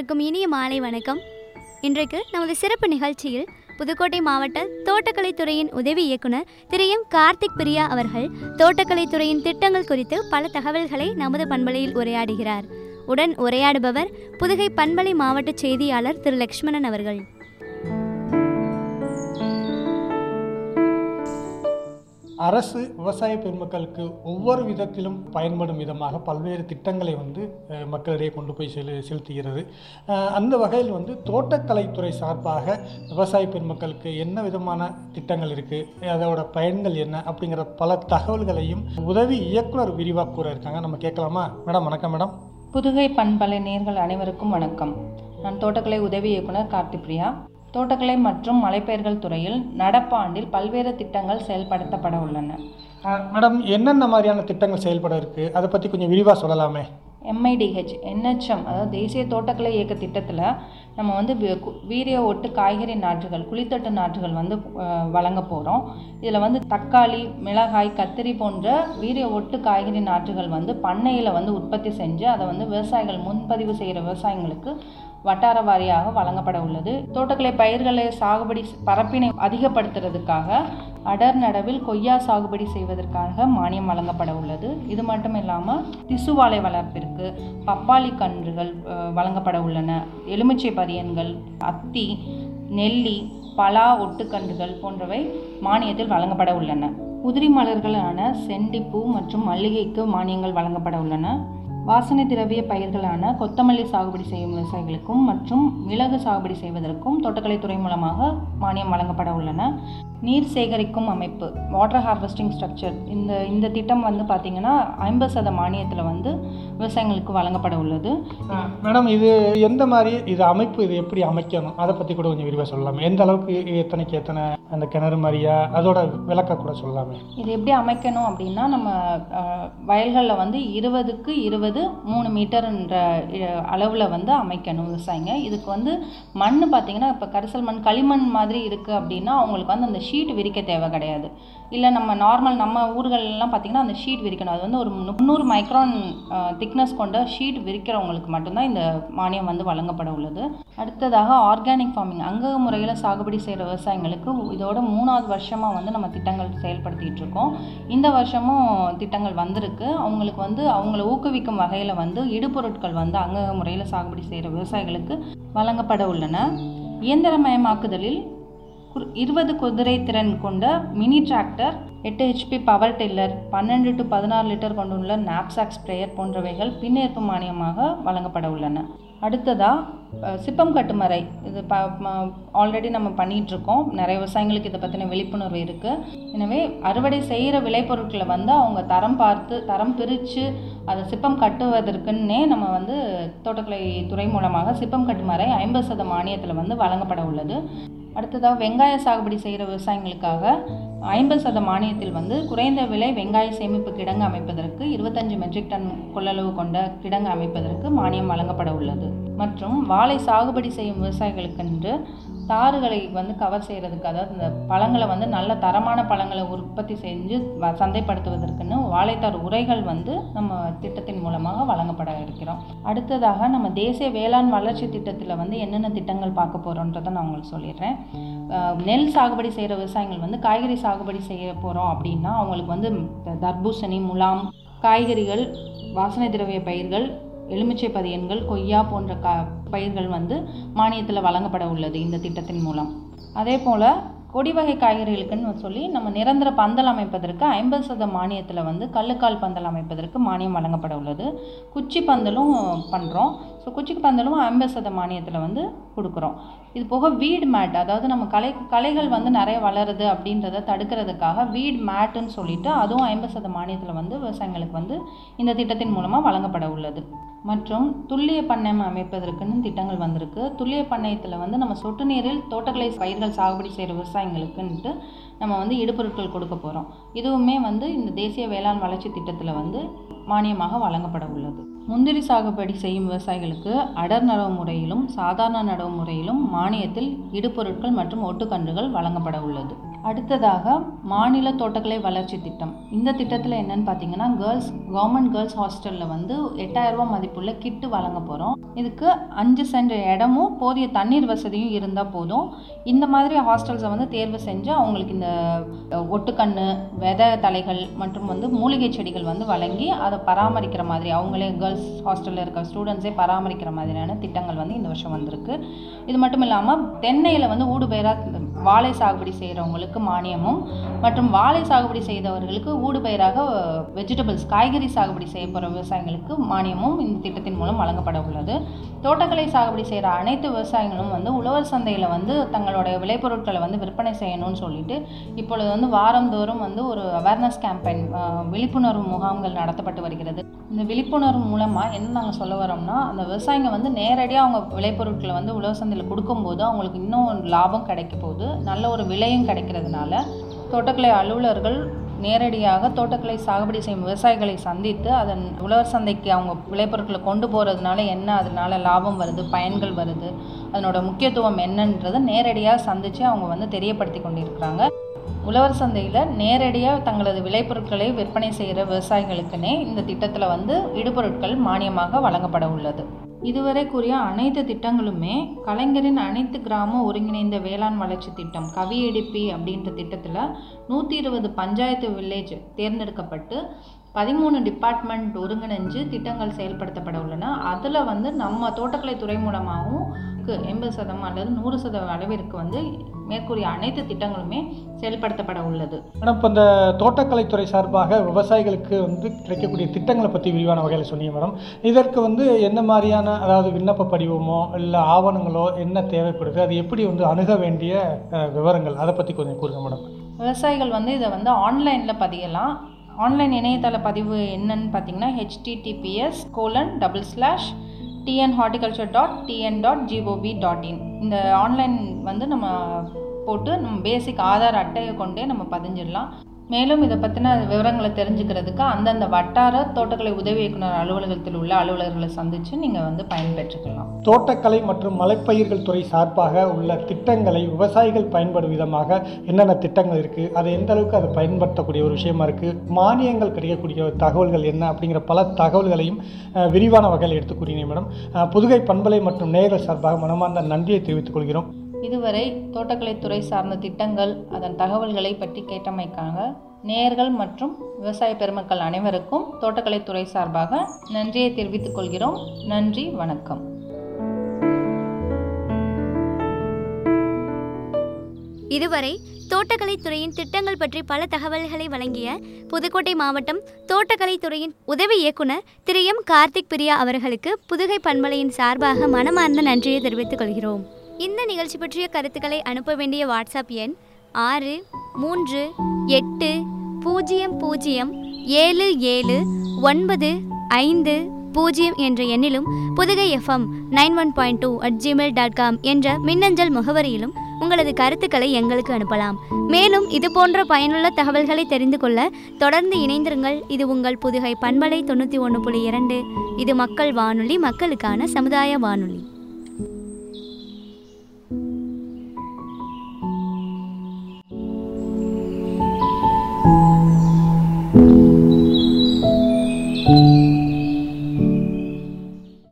அனைவருக்கும் இனிய மாலை வணக்கம் இன்றைக்கு நமது சிறப்பு நிகழ்ச்சியில் புதுக்கோட்டை மாவட்ட தோட்டக்கலைத்துறையின் உதவி இயக்குனர் திரு எம் கார்த்திக் பிரியா அவர்கள் தோட்டக்கலைத்துறையின் திட்டங்கள் குறித்து பல தகவல்களை நமது பண்பலையில் உரையாடுகிறார் உடன் உரையாடுபவர் புதுகை பண்பலை மாவட்ட செய்தியாளர் திரு லக்ஷ்மணன் அவர்கள் அரசு விவசாய பெருமக்களுக்கு ஒவ்வொரு விதத்திலும் பயன்படும் விதமாக பல்வேறு திட்டங்களை வந்து அஹ், மக்களிடையே கொண்டு போய் செலு செலுத்துகிறது அஹ், அந்த வகையில் வந்து தோட்டக்கலைத்துறை சார்பாக விவசாய பெருமக்களுக்கு என்ன விதமான திட்டங்கள் இருக்குது அதோட பயன்கள் என்ன அப்படிங்கிற பல தகவல்களையும் உதவி இயக்குனர் விரிவாக கூற இருக்காங்க நம்ம கேட்கலாமா மேடம் வணக்கம் மேடம் புதுகை பண்பலை நேர்கள் அனைவருக்கும் வணக்கம் நான் தோட்டக்கலை உதவி இயக்குனர் கார்த்திப்ரியா தோட்டக்கலை மற்றும் மலைப்பயிர்கள் துறையில் நடப்பாண்டில் பல்வேறு திட்டங்கள் செயல்படுத்தப்பட உள்ளன அஹ், மேடம் என்னென்ன மாதிரியான திட்டங்கள் செயல்பட இருக்குது அதை பற்றி கொஞ்சம் விரிவாக சொல்லலாமே எம்ஐடிஹெச் என்ஹெச்எம் அதாவது தேசிய தோட்டக்கலை இயக்க திட்டத்தில் நம்ம வந்து வி- கு- வீரிய ஒட்டு காய்கறி நாற்றுகள் குளித்தட்டு நாற்றுகள் வந்து அஹ், வழங்க போகிறோம் இதில் வந்து தக்காளி மிளகாய் கத்திரி போன்ற வீரிய ஒட்டு காய்கறி நாற்றுகள் வந்து பண்ணையில் வந்து உற்பத்தி செஞ்சு அதை வந்து விவசாயிகள் முன்பதிவு செய்கிற விவசாயிங்களுக்கு வட்டார வாரியாக வழங்கப்பட உள்ளது தோட்டக்கலை பயிர்களை சாகுபடி செ- பரப்பினை அதிகப்படுத்துறதுக்காக அடர் நடவில் கொய்யா சாகுபடி செய்வதற்காக மானியம் வழங்கப்பட உள்ளது இது மட்டும் இல்லாமல் திசுவாழை வளர்ப்பிற்கு பப்பாளி கன்றுகள் அஹ், வழங்கப்பட உள்ளன எலுமிச்சை பதியன்கள் அத்தி நெல்லி பலா ஒட்டுக்கன்றுகள் போன்றவை மானியத்தில் வழங்கப்பட உள்ளன உதிரி மலர்களான செண்டிப்பூ மற்றும் மல்லிகைக்கு மானியங்கள் வழங்கப்பட உள்ளன வாசனை திரவிய பயிர்களான கொத்தமல்லி சாகுபடி செய்யும் விவசாயிகளுக்கும் மற்றும் மிளகு சாகுபடி செய்வதற்கும் தோட்டக்கலைத்துறை மூலமாக மானியம் வழங்கப்பட உள்ளன நீர் சேகரிக்கும் அமைப்பு வாட்டர் ஹார்வெஸ்டிங் ஸ்ட்ரக்சர் இந்த இந்த திட்டம் வந்து பார்த்திங்கன்னா ஐம்பது சத மானியத்தில் வந்து விவசாயிகளுக்கு வழங்கப்பட உள்ளது அஹ், மேடம் இது எந்த மாதிரி இது அமைப்பு இது எப்படி அமைக்கணும் அதை பற்றி கூட கொஞ்சம் விரிவாக சொல்லலாமே எந்த அளவுக்கு எத்தனைக்கு எத்தனை அந்த கிணறு மாதிரியா அதோட விளக்க கூட சொல்லலாமே இது எப்படி அமைக்கணும் அப்படின்னா நம்ம வயல்களில் வந்து இருபதுக்கு இருபது மூணு மீட்டர்ன்ற அளவில் வந்து அமைக்கணும் விவசாயிங்க இதுக்கு வந்து மண் பார்த்திங்கன்னா இப்போ கரிசல் மண் களிமண் மாதிரி இருக்குது அப்படின்னா அவங்களுக்கு வந்து அந்த ஷீட் விரிக்க தேவை கிடையாது இல்லை நம்ம நார்மல் நம்ம ஊர்கள்லாம் பார்த்திங்கன்னா அந்த ஷீட் விரிக்கணும் அது வந்து ஒரு முந்நூறு மைக்ரான் திக்னஸ் கொண்ட ஷீட் விரிக்கிறவங்களுக்கு மட்டும்தான் இந்த மானியம் வந்து வழங்கப்பட உள்ளது அடுத்ததாக ஆர்கானிக் ஃபார்மிங் அங்க முறையில் சாகுபடி செய்கிற விவசாயிங்களுக்கு இதோட மூணாவது வருஷமாக வந்து நம்ம திட்டங்கள் செயல்படுத்திட்டு இருக்கோம் இந்த வருஷமும் திட்டங்கள் வந்திருக்கு அவங்களுக்கு வந்து அவங்கள ஊக்குவிக்கும் வகையில் வந்து இடுபொருட்கள் வந்து அங்க முறையில் சாகுபடி செய்கிற விவசாயிகளுக்கு வழங்கப்பட உள்ளன இயந்திரமயமாக்குதலில் குர்- இருபது குதிரை திறன் கொண்ட மினி டிராக்டர் எட்டு ஹெச்பி பவர் டில்லர் பன்னெண்டு டு பதினாறு லிட்டர் கொண்டுள்ள நாப்சாக் ஸ்ப்ரேயர் போன்றவைகள் பின்னேற்பு மானியமாக வழங்கப்பட உள்ளன அடுத்ததாக சிப்பம் கட்டுமறை இது ப ஆல்ரெடி நம்ம பண்ணிட்டு இருக்கோம் நிறைய விவசாயிகளுக்கு இதை பற்றின விழிப்புணர்வு இருக்குது எனவே அறுவடை செய்கிற விளைபொருட்களை வந்து அவங்க தரம் பார்த்து தரம் பிரித்து அதை சிப்பம் கட்டுவதற்குன்னே நம்ம வந்து தோட்டக்கலை துறை மூலமாக சிப்பம் கட்டுமறை ஐம்பது சத மானியத்தில் வந்து வழங்கப்பட உள்ளது அடுத்ததாக வெங்காய சாகுபடி செய்கிற விவசாயிகளுக்காக ஐம்பது சத மானியத்தில் வந்து குறைந்த விலை வெங்காய சேமிப்பு கிடங்கு அமைப்பதற்கு இருபத்தஞ்சு மெட்ரிக் டன் கொள்ளளவு கொண்ட கிடங்கு அமைப்பதற்கு மானியம் வழங்கப்பட உள்ளது மற்றும் வாழை சாகுபடி செய்யும் விவசாயிகளுக்கென்று தாறுகளை வந்து கவர் செய்கிறதுக்கு அதாவது இந்த பழங்களை வந்து நல்ல தரமான பழங்களை உற்பத்தி செஞ்சு வ- சந்தைப்படுத்துவதற்குன்னு வாழைத்தார் உரைகள் வந்து நம்ம திட்டத்தின் மூலமாக வழங்கப்பட இருக்கிறோம் அடுத்ததாக நம்ம தேசிய வேளாண் வளர்ச்சி திட்டத்தில் வந்து என்னென்ன திட்டங்கள் பார்க்க போகிறோன்றதை நான் உங்களுக்கு சொல்லிடுறேன் அஹ் நெல் சாகுபடி செய்கிற விவசாயிகள் வந்து காய்கறி சாகுபடி செய்ய போகிறோம் அப்படின்னா அவங்களுக்கு வந்து த- தர்பூசணி முலாம் காய்கறிகள் வாசனை திரவிய பயிர்கள் எலுமிச்சை பதியன்கள் கொய்யா போன்ற கா பயிர்கள் வந்து மானியத்தில் வழங்கப்பட உள்ளது இந்த திட்டத்தின் மூலம் அதே போல் கொடி வகை காய்கறிகளுக்குன்னு சொல்லி நம்ம நிரந்தர பந்தல் அமைப்பதற்கு ஐம்பது சத மானியத்தில் வந்து கல்லுக்கால் பந்தல் அமைப்பதற்கு மானியம் வழங்கப்பட உள்ளது குச்சி பந்தலும் பண்ணுறோம் ஸோ குச்சி பந்தலும் ஐம்பது சத மானியத்தில் வந்து கொடுக்குறோம் இது போக வீட் மேட் அதாவது நம்ம கலை கலைகள் வந்து நிறைய வளருது அப்படின்றத தடுக்கிறதுக்காக வீட் மேட்டுன்னு சொல்லிட்டு அதுவும் ஐம்பது சத மானியத்தில் வந்து விவசாயிகளுக்கு வந்து இந்த திட்டத்தின் மூலமாக வழங்கப்பட உள்ளது மற்றும் துல்லிய பண்ணையம் அமைப்பதற்குன்னு திட்டங்கள் வந்திருக்கு துல்லிய பண்ணையத்தில் வந்து நம்ம சொட்டு நீரில் தோட்டக்கலை பயிர்கள் சாகுபடி செய்கிற விவசாயிகளுக்குன்ட்டு நம்ம வந்து இடுபொருட்கள் கொடுக்க போகிறோம் இதுவுமே வந்து இந்த தேசிய வேளாண் வளர்ச்சி திட்டத்தில் வந்து மானியமாக வழங்கப்பட உள்ளது முந்திரி சாகுபடி செய்யும் விவசாயிகளுக்கு அடர் நடவு முறையிலும் சாதாரண நடவு முறையிலும் மானியத்தில் இடுபொருட்கள் மற்றும் ஒட்டுக்கன்றுகள் வழங்கப்பட உள்ளது அடுத்ததாக மாநில தோட்டக்கலை வளர்ச்சி திட்டம் இந்த திட்டத்தில் என்னன்னு பார்த்தீங்கன்னா கேர்ள்ஸ் கவர்மெண்ட் கேர்ள்ஸ் ஹாஸ்டலில் வந்து எட்டாயிரம் ரூபாய் மதிப்புள்ள கிட்டு வழங்க போகிறோம் இதுக்கு அஞ்சு சென்ட் இடமும் போதிய தண்ணீர் வசதியும் இருந்தால் போதும் இந்த மாதிரி ஹாஸ்டல்ஸை வந்து தேர்வு செஞ்சு அவங்களுக்கு இந்த அஹ், ஒட்டுக்கண்ணு விதை தலைகள் மற்றும் வந்து மூலிகை செடிகள் வந்து வழங்கி அதை பராமரிக்கிற மாதிரி அவங்களே கேர்ள்ஸ் ஹாஸ்டலில் இருக்க ஸ்டூடெண்ட்ஸே பராமரிக்கிற மாதிரியான திட்டங்கள் வந்து இந்த வருஷம் வந்திருக்கு இது மட்டும் இல்லாமல் தென்னையில் வந்து ஊடுபயிராக வாழை சாகுபடி செய்கிறவங்களுக்கு மானியமும் மற்றும் வாழை சாகுபடி செய்தவர்களுக்கு ஊடுபயிராக வெஜிடபிள்ஸ் காய்கறி சாகுபடி செய்ய போகிற விவசாயிகளுக்கு மானியமும் இந்த திட்டத்தின் மூலம் வழங்கப்பட உள்ளது தோட்டக்கலை சாகுபடி செய்கிற அனைத்து விவசாயிகளும் வந்து உழவர் சந்தையில் வந்து தங்களுடைய விளைபொருட்களை வந்து விற்பனை செய்யணும்னு சொல்லிட்டு இப்பொழுது வந்து வாரந்தோறும் வந்து ஒரு அவேர்னஸ் கேம்பெயின் விழிப்புணர்வு முகாம்கள் நடத்தப்பட்டு வருகிறது இந்த விழிப்புணர்வு மூலமாக என்ன நாங்கள் சொல்ல வரோம்னா அந்த விவசாயிங்க வந்து நேரடியாக அவங்க விளைபொருட்களை வந்து உழவர் சந்தையில் கொடுக்கும்போது அவங்களுக்கு இன்னும் லாபம் கிடைக்க போகுது நல்ல ஒரு விலையும் கிடைக்கிறதுனால தோட்டக்கலை அலுவலர்கள் நேரடியாக தோட்டக்கலை சாகுபடி செய்யும் விவசாயிகளை சந்தித்து அதன் உழவர் சந்தைக்கு அவங்க விளைபொருட்களை கொண்டு போகிறதுனால என்ன அதனால லாபம் வருது பயன்கள் வருது அதனோட முக்கியத்துவம் என்னன்றதை நேரடியாக சந்தித்து அவங்க வந்து தெரியப்படுத்தி கொண்டிருக்கிறாங்க உழவர் சந்தையில் நேரடியாக தங்களது விளைபொருட்களை விற்பனை செய்கிற விவசாயிகளுக்குனே இந்த திட்டத்தில் வந்து இடுபொருட்கள் மானியமாக வழங்கப்பட உள்ளது இதுவரை கூறிய அனைத்து திட்டங்களுமே கலைஞரின் அனைத்து கிராம ஒருங்கிணைந்த வேளாண் வளர்ச்சி திட்டம் கவியெடுப்பி அப்படின்ற திட்டத்தில் நூற்றி இருபது பஞ்சாயத்து வில்லேஜ் தேர்ந்தெடுக்கப்பட்டு பதிமூணு டிபார்ட்மெண்ட் ஒருங்கிணைஞ்சு திட்டங்கள் செயல்படுத்தப்பட உள்ளன அதில் வந்து நம்ம தோட்டக்கலை துறை மூலமாகவும் எண்பது சதம் அல்லது நூறு சதவீத அளவிற்கு வந்து மேற்கூறிய அனைத்து திட்டங்களுமே செயல்படுத்தப்பட உள்ளது மேடம் இப்போ இந்த தோட்டக்கலைத்துறை சார்பாக விவசாயிகளுக்கு வந்து கிடைக்கக்கூடிய திட்டங்களை பற்றி விரிவான வகையில் சொன்னீங்க மேடம் இதற்கு வந்து என்ன மாதிரியான அதாவது விண்ணப்ப படிவமோ இல்லை ஆவணங்களோ என்ன தேவைப்படுது அது எப்படி வந்து அணுக வேண்டிய அஹ், விவரங்கள் அதை பற்றி கொஞ்சம் கூறுங்க மேடம் விவசாயிகள் வந்து இதை வந்து ஆன்லைனில் பதியலாம் ஆன்லைன் இணையதள பதிவு என்னன்னு பார்த்தீங்கன்னா HTTPS colon double slash TN horticulture dot TN dot gov dot in இந்த ஆன்லைன் வந்து நம்ம போட்டு நம்ம பேசிக் ஆதார் அட்டையை கொண்டே நம்ம பதிஞ்சிடலாம் மேலும் இதை பற்றின விவரங்களை தெரிஞ்சுக்கிறதுக்கு அந்தந்த வட்டார தோட்டக்கலை உதவி இயக்குனர் அலுவலகத்தில் உள்ள அலுவலர்களை சந்தித்து நீங்கள் வந்து பயன்பெற்றுக்கலாம் தோட்டக்கலை மற்றும் மலைப்பயிர்கள் துறை சார்பாக உள்ள திட்டங்களை விவசாயிகள் பயன்படும் விதமாக என்னென்ன திட்டங்கள் இருக்குது அதை எந்த அளவுக்கு அதை பயன்படுத்தக்கூடிய ஒரு விஷயமா இருக்குது மானியங்கள் கிடைக்கக்கூடிய தகவல்கள் என்ன அப்படிங்கிற பல தகவல்களையும் அஹ், விரிவான வகையில் எடுத்து கூறினேன் மேடம் அஹ், புதுகை பண்பலை மற்றும் நேயர்கள் சார்பாக மனமார்ந்த நன்றியை தெரிவித்துக் கொள்கிறோம் இதுவரை தோட்டக்கலைத்துறை சார்ந்த திட்டங்கள் அதன் தகவல்களை பற்றி கேட்டமைக்காக நேயர்கள் மற்றும் விவசாய பெருமக்கள் அனைவருக்கும் தோட்டக்கலைத்துறை சார்பாக நன்றியை தெரிவித்துக் கொள்கிறோம் நன்றி வணக்கம் இதுவரை தோட்டக்கலைத்துறையின் திட்டங்கள் பற்றி பல தகவல்களை வழங்கிய புதுக்கோட்டை மாவட்டம் தோட்டக்கலைத்துறையின் உதவி இயக்குனர் திரு எம் கார்த்திக் பிரியா அவர்களுக்கு புதுகை பண்பலையின் சார்பாக மனமார்ந்த நன்றியை தெரிவித்துக் கொள்கிறோம் இந்த நிகழ்ச்சி பற்றிய கருத்துக்களை அனுப்ப வேண்டிய வாட்ஸ்அப் எண் ஆறு மூன்று எட்டு பூஜ்ஜியம் பூஜ்ஜியம் ஏழு ஏழு ஒன்பது ஐந்து பூஜ்ஜியம் என்ற எண்ணிலும் Pudugai FM nine one point two at Gmail dot com என்ற மின்னஞ்சல் முகவரியிலும் உங்களது கருத்துக்களை எங்களுக்கு அனுப்பலாம் மேலும் இது போன்ற பயனுள்ள தகவல்களை தெரிந்து கொள்ள தொடர்ந்து இணைந்திருங்கள் இது உங்கள் புதுகை பண்பலை தொண்ணூற்றி ஒன்று புள்ளி இரண்டு இது மக்கள் வானொலி மக்களுக்கான சமுதாய வானொலி